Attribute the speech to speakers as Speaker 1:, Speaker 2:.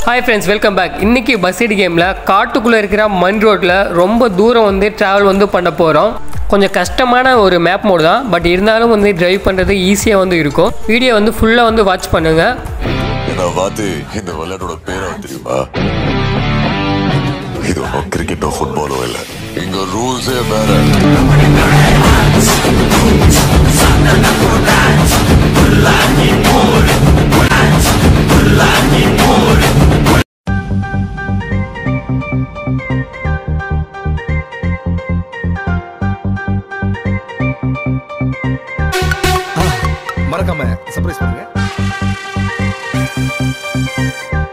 Speaker 1: hi friends welcome back இன்னைக்கு bus ride கேமில் காட்டுக்குள்ளே இருக்கிற மண் ரோட்டில் ரொம்ப தூரம் வந்து ட்ராவல் வந்து பண்ண போகிறோம் கொஞ்சம் கஷ்டமான ஒரு மேப் மோடு தான் பட் இருந்தாலும் வந்து டிரைவ் பண்ணுறது ஈஸியாக வந்து இருக்கும் வீடியோ வந்து ஃபுல்லாக வந்து வாட்ச் பண்ணுங்கள்
Speaker 2: என்ன பார்த்து இந்த விளையாட்டோட பேரை தெரியுமா இது ஒன்றும் கிரிக்கெட்டோ ஃபுட்பாலோ இல்லை இங்க ரூல்ஸே வேற
Speaker 3: மறக்காம சர்ப்ரைஸ் பண்ணுங்க